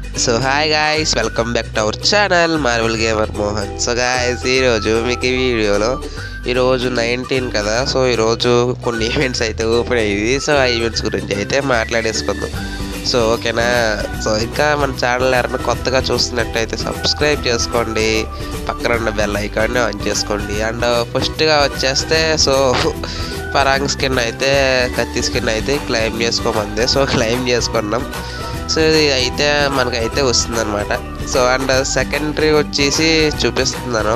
so hi guys welcome back to our channel Marvel Gamer Mohan so guys ఈరోజు మీకు ఈ వీడియోలో ఈరోజు నైన్టీన్ కదా సో ఈరోజు కొన్ని ఈవెంట్స్ అయితే ఓపెన్ అయ్యింది సో ఆ ఈవెంట్స్ గురించి అయితే మాట్లాడేసుకుందాం సో ఓకేనా సో ఇంకా మన ఛానల్ ఎవరైనా కొత్తగా చూస్తున్నట్టయితే సబ్స్క్రైబ్ చేసుకోండి పక్కన ఉన్న బెల్ ఐకాన్ని ఆన్ చేసుకోండి అండ్ ఫస్ట్గా వచ్చేస్తే సో పరాంగ్ స్కిన్ అయితే కత్తి స్కిన్ అయితే క్లైమ్ చేసుకోమంది సో క్లైమ్ చేసుకున్నాం సో ఇది అయితే మనకైతే వస్తుందన్నమాట సో అండ్ సెకండరీ వచ్చేసి చూపిస్తున్నాను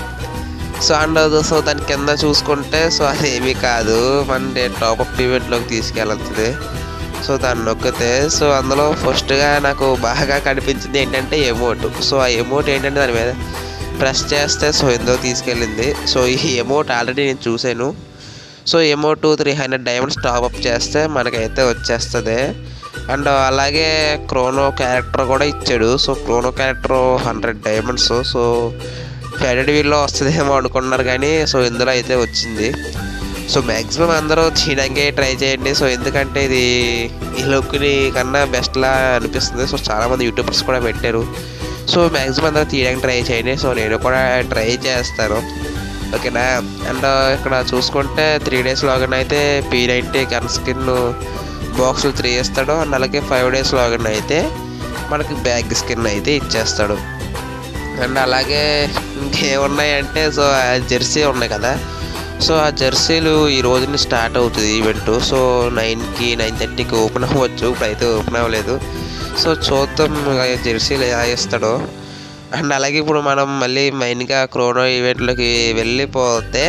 సో అండ్ సో దాని కింద చూసుకుంటే సో అది ఏమీ కాదు మన టాప్అప్ ఈవెంట్లోకి తీసుకెళ్తుంది సో దాన్ని నొక్కితే సో అందులో ఫస్ట్గా నాకు బాగా కనిపించింది ఏంటంటే ఎమోట్ సో ఆ ఎమోట్ ఏంటంటే దాని మీద ప్రెస్ చేస్తే సో ఎందులో తీసుకెళ్ళింది సో ఈ ఎమోట్ ఆల్రెడీ నేను చూశాను so emote three hundred diamonds top up చేస్తే మనకైతే వచ్చేస్తుంది అండ్ అలాగే క్రోనో క్యారెక్టర్ కూడా ఇచ్చాడు so Chrono character hundred diamonds so faded వీల్లో వస్తుందేమో అనుకున్నారు కానీ సో ఇందులో అయితే వచ్చింది సో మ్యాక్సిమం అందరూ చేయడానికి ట్రై చేయండి సో ఎందుకంటే ఇది ఈ లుక్ని కన్నా బెస్ట్లా అనిపిస్తుంది సో చాలామంది యూట్యూబర్స్ కూడా పెట్టారు సో మ్యాక్సిమం అందరూ తీయడానికి ట్రై చేయండి సో నేను కూడా ట్రై చేస్తాను ఓకేనా అండ్ ఇక్కడ చూసుకుంటే త్రీ డేస్ లాగిన్ అయితే పీ నైంటీ గన్ స్కిన్ బాక్సులు త్రీ ఇస్తాడు అండ్ అలాగే ఫైవ్ డేస్ లాగిన్ అయితే మనకి బ్యాగ్ స్కిన్ అయితే ఇచ్చేస్తాడు అండ్ అలాగే ఇంకేమున్నాయంటే సో ఆ జెర్సీ ఉన్నాయి కదా సో ఆ జెర్సీలు ఈ రోజుని స్టార్ట్ అవుతుంది ఈవెంట్ సో నైన్కి నైన్ థర్టీకి ఓపెన్ అవ్వచ్చు ఇప్పుడైతే ఓపెన్ అవ్వలేదు సో చూద్దాం ఆ జెర్సీలు ఎలా ఇస్తాడో అండ్ అలాగే ఇప్పుడు మనం మళ్ళీ మెయిన్గా క్రోనో ఈవెంట్లోకి వెళ్ళిపోతే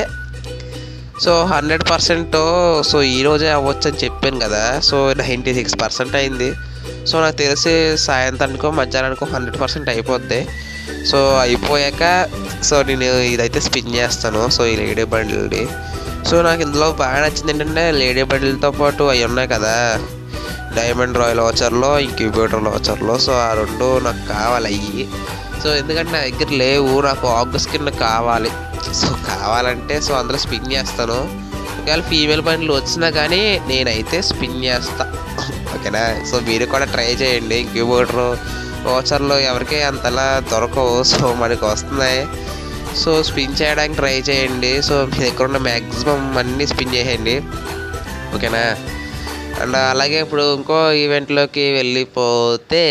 సో హండ్రెడ్ పర్సెంట్ సో ఈ రోజే అవ్వచ్చు అని చెప్పాను కదా సో నైంటీ సిక్స్ పర్సెంట్ అయింది సో నాకు తెలిసి సాయంత్రానికో మధ్యాహ్నానికో హండ్రెడ్ పర్సెంట్ అయిపోద్ది సో అయిపోయాక సో నేను ఇదైతే స్పిన్ చేస్తాను సో ఈ లేడీ బండిల్ది సో నాకు ఇందులో బాగా నచ్చింది ఏంటంటే లేడీ బండిల్తో పాటు అవి ఉన్నాయి కదా డైమండ్ రాయల్ వాచర్లో ఇంక్యూబేటర్ వాచర్లో సో ఆ రెండు నాకు కావాలి అయ్యి సో ఎందుకంటే నా దగ్గర లేవు నాకు ఆగ్ స్కిన్ కావాలి సో కావాలంటే సో అందులో స్పిన్ చేస్తాను ఒకవేళ ఫీమేల్ బండ్లు వచ్చినా కానీ నేనైతే స్పిన్ చేస్తా ఓకేనా సో మీరు కూడా ట్రై చేయండి ఇంక్యూబేటర్ వాచర్లో ఎవరికి అంతలా దొరకవు సో మనకు వస్తున్నాయి సో స్పిన్ చేయడానికి ట్రై చేయండి సో మీ దగ్గర ఉన్న మ్యాక్సిమం అన్నీ స్పిన్ చేయండి ఓకేనా అండ్ అలాగే ఇప్పుడు ఇంకో ఈవెంట్లోకి వెళ్ళిపోతే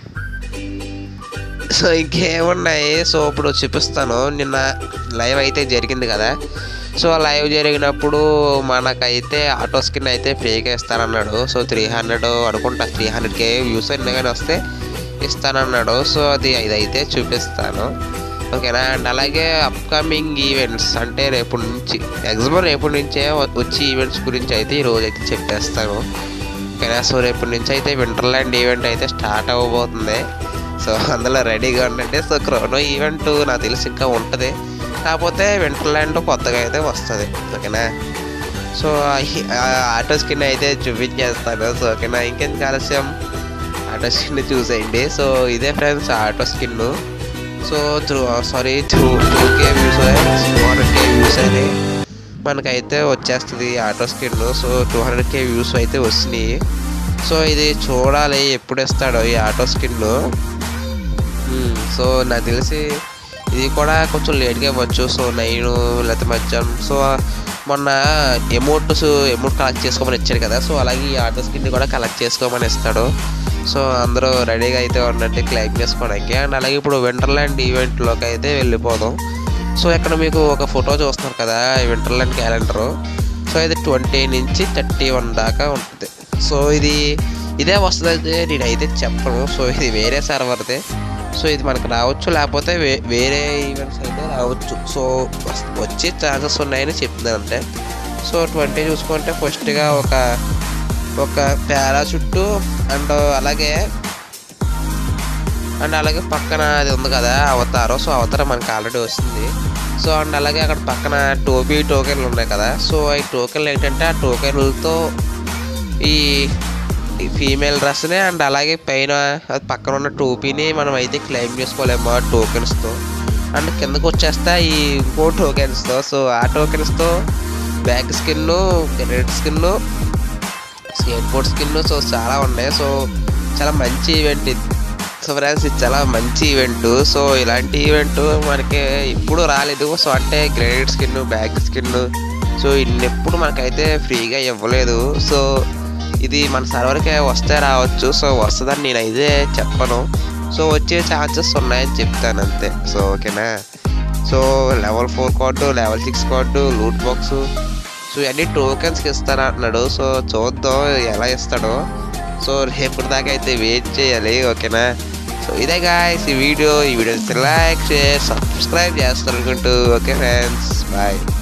సో ఇంకేమున్నాయి సో ఇప్పుడు చూపిస్తాను నిన్న లైవ్ అయితే జరిగింది కదా సో లైవ్ జరిగినప్పుడు మనకైతే ఆటో స్కిన్ అయితే ఫ్రీగా ఇస్తానన్నాడు సో త్రీ హండ్రెడ్ అనుకుంటా త్రీ హండ్రెడ్కే వ్యూస్ అయినా కానీ వస్తే ఇస్తానన్నాడు సో అది ఇదైతే చూపిస్తాను ఓకేనా అండ్ అలాగే అప్కమింగ్ ఈవెంట్స్ అంటే రేపు నుంచి మ్యాక్సిమం రేపు నుంచే వచ్చి ఈవెంట్స్ గురించి అయితే ఈరోజు అయితే చెప్పేస్తాను ఓకేనా సో రేపు నుంచి అయితే వింటర్లాండ్ ఈవెంట్ అయితే స్టార్ట్ అవ్వబోతుంది సో అందులో రెడీగా ఉండండి సో క్రోనో ఈవెంట్ నాకు తెలిసి ఇంకా ఉంటుంది కాకపోతే వింటర్లాండ్ కొత్తగా అయితే వస్తుంది ఓకేనా సో ఆటో స్కిన్ అయితే చూపించేస్తాను సో ఓకేనా ఇంకెందుకు ఆలస్యం ఆటో స్కిన్ చూసేయండి సో ఇదే friends auto skin so through sorry through two K views two hundred K views అయితే మనకైతే వచ్చేస్తుంది auto skin so two hundred K views అయితే వస్తున్నాయి సో ఇది చూడాలి ఎప్పుడు ఇస్తాడో ఈ ఆటో స్కిన్ సో నాకు తెలిసి ఇది కూడా కొంచెం లేట్గా ఇవ్వచ్చు సో నైన్ లేకపోతే మధ్యాహ్నం సో మొన్న ఎమౌంట్స్ ఎమౌంట్ కలెక్ట్ చేసుకోమని ఇచ్చాడు కదా సో అలాగే ఈ ఆటో స్కిన్ కూడా కలెక్ట్ చేసుకోమని ఇస్తాడు సో అందరూ రెడీగా అయితే ఉన్నట్టు క్లైమ్ చేసుకోవడానికి అండ్ అలాగే ఇప్పుడు వింటర్లాండ్ ఈవెంట్లోకి అయితే వెళ్ళిపోదాం సో ఇక్కడ మీకు ఒక ఫోటో చూస్తున్నారు కదా వింటర్లాండ్ క్యాలెండరు సో ఇది ట్వంటీ నుంచి థర్టీ వన్ దాకా ఉంటుంది సో ఇది ఇదే వస్తుంది నేనైతే చెప్పను సో ఇది వేరే సర్వర్దే సో ఇది మనకు రావచ్చు లేకపోతే వే వేరే ఈవెంట్స్ అయితే రావచ్చు సో వచ్చే ఛాన్సెస్ ఉన్నాయని చెప్తున్నాను అంతే సో ట్వంటీ చూసుకుంటే ఫస్ట్గా ఒక ఒక పారాషూట్ అండ్ అలాగే అండ్ అలాగే పక్కన అది ఉంది కదా అవతారం సో అవతారం మనకి ఆల్రెడీ వస్తుంది సో అండ్ అలాగే అక్కడ పక్కన టోపీ టోకెన్లు ఉన్నాయి కదా సో ఈ టోకెన్లు ఏంటంటే ఆ టోకెన్లతో ఈ ఫీమేల్ డ్రెస్ని అండ్ అలాగే పైన అది పక్కన ఉన్న టోపీని మనం అయితే క్లెయిమ్ చేసుకోలేము ఆ టోకెన్స్తో అండ్ కిందకు వచ్చేస్తా ఈ ఇంకో టోకెన్స్తో సో ఆ టోకెన్స్తో back skin red skin skateboard skin so చాలా ఉన్నాయి సో చాలా మంచి ఈవెంట్ ఇది సో ఫ్రెండ్స్ ఇది చాలా మంచి ఈవెంట్ సో ఇలాంటి ఈవెంట్ మనకి ఇప్పుడు రాలేదు సో అంటే graded skin back skin so ఇన్నెప్పుడు మనకైతే ఫ్రీగా ఇవ్వలేదు సో ఇది మన సర్వర్కే వస్తే రావచ్చు సో వస్తుందని నేనైతే చెప్పను సో వచ్చే ఛాన్సెస్ ఉన్నాయని చెప్తాను అంతే సో ఓకేనా so level four card level six card loot box so ఇవన్నీ టోకెన్స్కి ఇస్తాను అంటున్నాడు సో చూద్దాం ఎలా ఇస్తాడో సో రేపటి దాకా అయితే వెయిట్ చేయాలి ఓకేనా సో ఇదే గాయస్ ఈ వీడియో ఈ వీడియో లైక్ షేర్ సబ్స్క్రైబ్ చేస్తారు అనుకుంటూ ఓకే ఫ్రెండ్స్ బాయ్